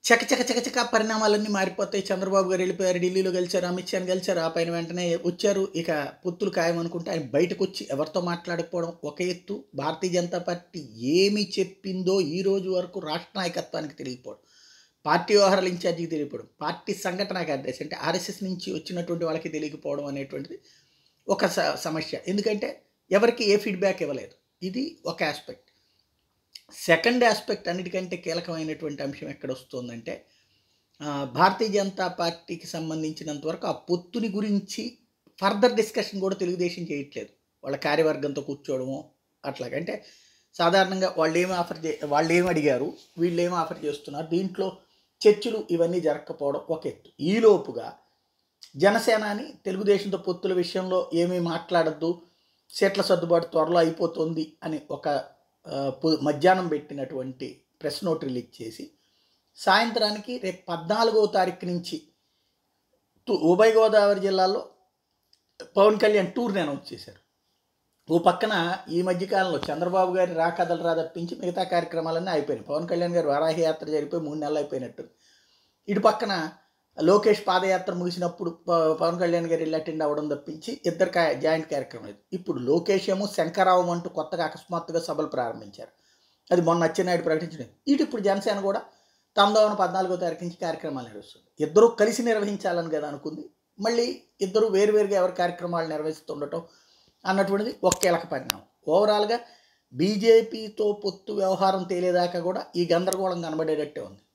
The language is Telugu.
చక చక చక చక పరిణామాలన్నీ మారిపోతాయి చంద్రబాబు గారు వెళ్ళిపోయారు ఢిల్లీలో గెలిచారు అమిత్ షాని గెలిచారు ఆ పైన వెంటనే వచ్చారు ఇక పొత్తులు ఖాయం అనుకుంటే ఆయన బయటకు వచ్చి ఎవరితో మాట్లాడకపోవడం ఒక ఎత్తు భారతీయ జనతా పార్టీ ఏమి చెప్పిందో ఈ రోజు వరకు రాష్ట్ర నాయకత్వానికి తెలియకపోవడం పార్టీ వ్యవహారాల ఇన్ఛార్జికి తెలియకపోవడం పార్టీ సంఘటన కార్యదర్శి అంటే ఆర్ఎస్ఎస్ నుంచి వచ్చినటువంటి వాళ్ళకి తెలియకపోవడం అనేటువంటిది ఒక స- సమస్య ఎందుకంటే ఎవరికి ఏ ఫీడ్బ్యాక్ ఇవ్వలేదు ఇది ఒక ఆస్పెక్ట్ సెకండ్ ఆస్పెక్ట్ అన్నిటికంటే కీలకమైనటువంటి అంశం ఎక్కడ వస్తుందంటే ఆ, భారతీయ జనతా పార్టీకి సంబంధించినంత వరకు ఆ పొత్తుని గురించి ఫర్దర్ డిస్కషన్ కూడా తెలుగుదేశం చేయట్లేదు వాళ్ళ కార్యవర్గంతో కూర్చోవడము అట్లాగంటే సాధారణంగా వాళ్ళు ఏమి ఆఫర్ చే వాళ్ళు ఏమి అడిగారు వీళ్ళు ఏమి ఆఫర్ చేస్తున్నారు దీంట్లో చర్చలు ఇవన్నీ జరగకపోవడం ఒక ఎత్తు ఈలోపుగా జనసేనాని తెలుగుదేశంతో పొత్తుల విషయంలో ఏమీ మాట్లాడద్దు సీట్ల సర్దుబాటు త్వరలో అయిపోతుంది అని ఒక ఆ, పు- మధ్యాహ్నం పెట్టినటువంటి ప్రెస్ నోట్ రిలీజ్ చేసి సాయంత్రానికి రేపు పద్నాలుగవ తారీఖు నుంచి తు- ఉభయ గోదావరి జిల్లాలో పవన్ కళ్యాణ్ టూర్ని అనౌన్స్ చేశారు ఓ పక్కన ఈ మధ్యకాలంలో చంద్రబాబు గారి రాకథలు రా తప్పించి మిగతా కార్యక్రమాలన్నీ అయిపోయినాయి పవన్ కళ్యాణ్ గారు వారాహి యాత్ర జరిగిపోయి మూడు నెలలు అయిపోయినట్టు ఇటు పక్కన లోకేష్ పాదయాత్ర ముగిసినప్పుడు ప- పవన్ కళ్యాణ్ గారు వెళ్ళి అటెండ్ అవ్వడం తప్పించి ఇద్దరు కా జాయింట్ కార్యక్రమం లేదు ఇప్పుడు లోకేష్ ఏమో శంకరావం అంటూ కొత్తగా అకస్మాత్తుగా సభలు ప్రారంభించారు అది మొన్న అచ్చెన్నాయుడు ప్రకటించడం ఇటు ఇప్పుడు జనసేన కూడా తొమ్మిదవ పద్నాలుగో తారీఖు నుంచి కార్యక్రమాలు నిర్వహిస్తుంది ఇద్దరు కలిసి నిర్వహించాలని కదా అనుకుంది మళ్ళీ ఇద్దరు వేరువేరుగా ఎవరి కార్యక్రమాలు నిర్వహిస్తుండటం అన్నటువంటిది ఒక కీలక పరిణామం ఓవరాల్గా బీజేపీతో పొత్తు వ్యవహారం తేలేదాకా కూడా ఈ గందరగోళం కనబడేటట్టే ఉంది